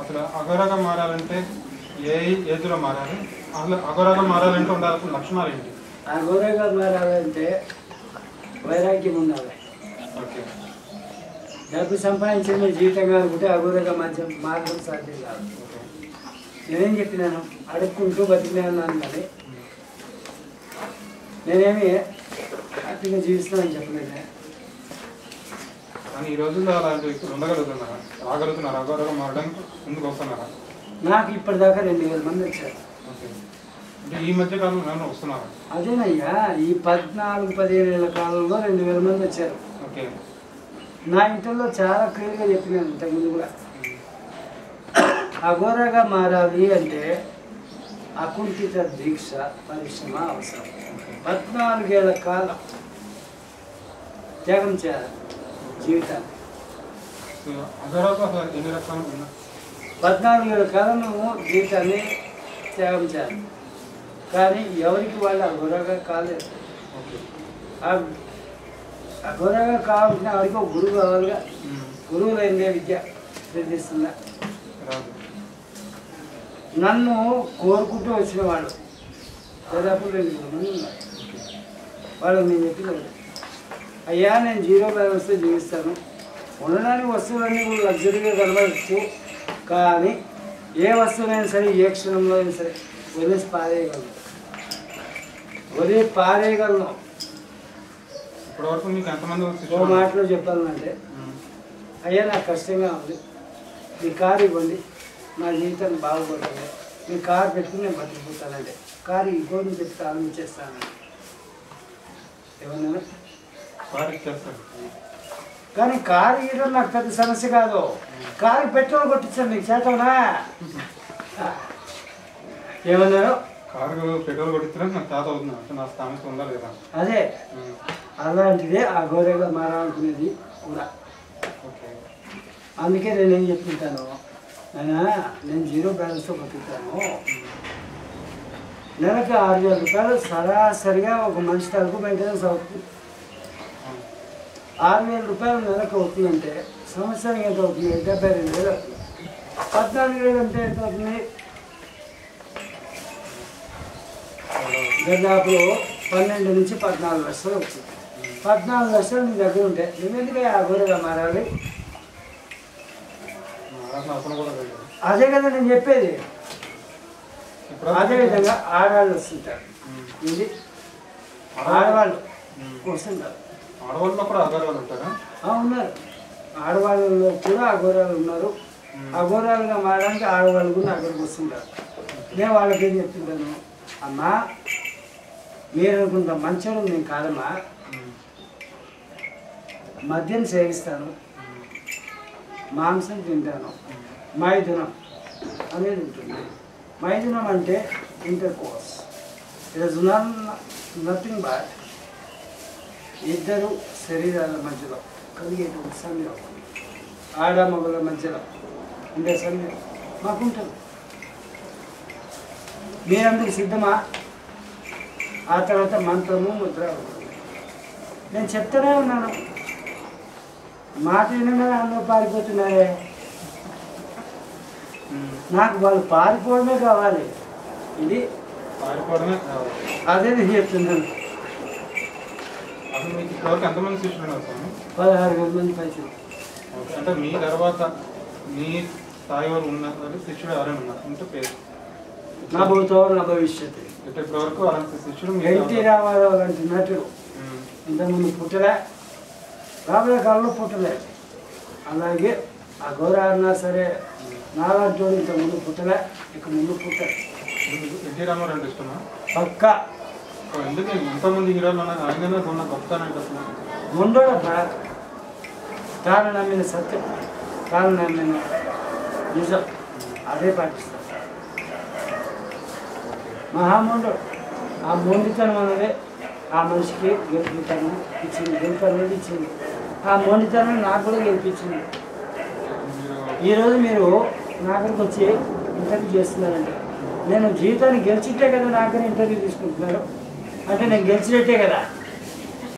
అసలు అఘోరగా మారాలంటే ఏ ఏజ్లో మారాలి అసలు అఘోరగా మారాలంటే ఉండాల్సిన లక్షణాలు ఏంటి ఆ గౌరవగా మారాలంటే వైరాగ్యం ఉండాలి ఓకే డబ్బు సంపాదించిన జీవితంగా అనుకుంటే అఘోరగా మధ్య మార్గం సాధ్యం కాదు ఓకే నేనేం చెప్పినాను అడుక్కుంటూ బతికినాను కానీ నేనేమి హ్యాపీగా జీవిస్తున్నానని చెప్పలేదు కానీ ఈ రోజుల్లో అలాంటి వ్యక్తులు ఉండగలుగుతున్నారా రాగలుగుతున్నారా అఘోరగా మారడానికి ముందుకు వస్తున్నారా నాకు ఇప్పటిదాకా రెండు వేల మంది వచ్చారు ఓకే అంటే ఈ మధ్య కాలంలో ఏమైనా వస్తున్నారా అదేనయ్యా ఈ పద్నాలుగు పదిహేను ఏళ్ళ కాలంలో రెండు వేల మంది వచ్చారు ఓకే నా ఇంట్లో చాలా క్లియర్గా చెప్పినాను ఇంతకుముందు కూడా అఘోరగా మారాలి అంటే అకుంఠిత దీక్ష పరిశ్రమ అవసరం పద్నాలుగేళ్ల కాలం త్యాగం చేయాలి జీవితాన్ని సో అఘోరగా అసలు ఎన్ని రకాలు ఉన్నాయి పద్నాలుగేళ్ల కాలం నువ్వు జీవితాన్ని త్యాగం చేయాలి కానీ ఎవరికి వాళ్ళు అఘోరగా కాలేదు ఓకే ఆ- అఘోరగా కావాల్సిన వాడికి ఒక గురువు కావాలిగా గురువు లేనిదే విద్య సిద్ధిస్తుందా రాదు నన్ను కోరుకుంటూ వచ్చిన వాళ్ళు దాదాపు రెండు మూడు మంది ఉన్నారు వాళ్ళకి నేను చెప్పిన అయ్యా నేను జీరో బ్యాలెన్స్తో జీవిస్తాను ఉండడానికి వస్తువులన్నీ కూడా లగ్జరీగా కనబడచ్చు కానీ ఏ వస్తువునైనా సరే ఏ క్షణంలో అయినా సరే వదిలేసి పారేయగలను వదిలి పారేయగలను ఇప్పటివరకు మీకు ఎంతమంది ఓ శిష్యులు ఉన్నారు? మాటలో చెప్పాలంటే ఉమ్. అయ్యా నాకు కష్టంగా ఉంది మీ కారు ఇవ్వండి నా జీవితం బాగుపడుతుంది మీ కారు పెట్టుకుని నేను బతికిపోతానంటే కారు ఇంకోని పెట్టి ప్రారంభించేస్తాను ఏమన్నా వారికి చేస్తారు కానీ కారు ఇవ్వడం నాకు పెద్ద సమస్య కాదు కారు పెట్రోల్ కొట్టించాను నీకు చేతవునా ఏమన్నారు కారు పెట్రోల్ కొట్టించడానికి నాకు తాత అవుతుంది అంటే నా స్థానిక ఉందా లేదా అదే ఉమ్. అలాంటిదే ఆ గోరెగా మారాలనుకునేది కూడా ఓకే అందుకే నేను ఏం చెప్తుంటాను నాయనా నేను జీరో బ్యాలెన్స్తో బతుకుతాను నెలకి ఆరు వేల రూపాయలు సరాసరిగా ఒక మనిషి తరకు మెయింటెనెన్స్ అవుతుంది అవును. ఆరు వేల రూపాయలు నెలకు అవుతుందంటే సంవత్సరానికి ఎంత అవుతుంది డెబ్బై రెండు వేలు అవుతుంది పద్నాలుగు వేలు అంటే ఎంత అవుతుంది దాదాపు పన్నెండు నుంచి పద్నాలుగు లక్షలు వచ్చింది పద్నాలుగు లక్షలు నీ దగ్గర ఉంటే నువ్వెందుకు అఘోరగా మారాలి మారాల్సిన అవసరం కూడా లేదు అదే కదా నేను చెప్పేది ఇప్పుడు అదే విధంగా ఆడవాళ్ళు వస్తుంటారు ఉమ్. ఇది ఆడవాళ్ళు ఉమ్. వస్తుంటారు ఆడవాళ్ళలో కూడా అఘోరాలు ఉంటారా ఆ, ఉన్నారు ఆడవాళ్ళలో కూడా అఘోరాలు ఉన్నారు అఘోరాలుగా మారడానికి ఆడవాళ్ళు కూడా అక్కడికి వస్తుంటారు నేను వాళ్ళకి ఏం చెప్తుంటాను అమ్మా మీరు అనుకుంట మంచోడు నేను కాదమ్మా ఉమ్. మద్యం సేవిస్తాను మాంసం తింటాను మైథునం అనేది ఉంటుంది మైథునం అంటే intercourse it is nothing but ఇద్దరు శరీరాల మధ్యలో కలిగేటువంటి సమయం ఆడ మగల మధ్యలో ఉండే సమయం మాకుంటుంది మీరందరికి సిద్ధమా ఆ తర్వాత మంత్రము ముద్ర ఉంటుంది నేను చెప్తూనే ఉన్నాను మాట వినగానే అందరూ పారిపోతున్నారే ఉమ్. నాకు వాళ్ళు పారిపోవడమే కావాలి ఇది పారిపోవడమే కావాలి అదే నేను చెప్తున్నాను అసలు మీకు ఇప్పటివరకు ఎంతమంది శిష్యులు ఉన్నారు స్వామి పదహారు వేల మంది పైసలు ఓకే అంటే మీ తర్వాత మీ స్థాయి వారు ఉన్న వాళ్ళు శిష్యుడు ఎవరైనా ఉన్నారు అంటే పేరు నా భూతో నా భవిష్యత్తు అంటే ఇప్పటివరకు అలాంటి శిష్యుడు మీకు ఎన్టీ ఎవరు? రామారావు లాంటి నటుడు ఉమ్. ఇంతకుముందు పుట్టలే రాబోయే కాలంలో పుట్టలే అలాగే ఆ గౌర అన్నా సరే నాలాంటి వాడు ఇంతకుముందు పుట్టలే ఇక ముందు పుట్టాడు మీకు ఎన్టీ రామారావు అంటే ఇష్టమా పక్క ఓ, ఎందుకు ఎంతమంది హీరోలు ఉన్నారు ఆయన ఉన్న గొప్పతనం ఏంటి అసలు ఉండడబ్బ తాను నమ్మిన సత్యం తాను నమ్మిన నిజం అదే పాటిస్తాడు మహామూండు ఆ మొండితనం అనేది ఆ మనిషికి గెలుపుతనం ఇచ్చింది గెలుపు అనేది ఇచ్చింది ఆ మొండితనం నాకు కూడా గెలిపించింది మీరు ఈరోజు మీరు నా దగ్గరికి వచ్చి ఇంటర్వ్యూ చేస్తున్నారంటే నేను జీవితాన్ని గెలిచిట్టే కదా నా దగ్గర ఇంటర్వ్యూ తీసుకుంటున్నారు అంటే నేను గెలిచినట్టే కదా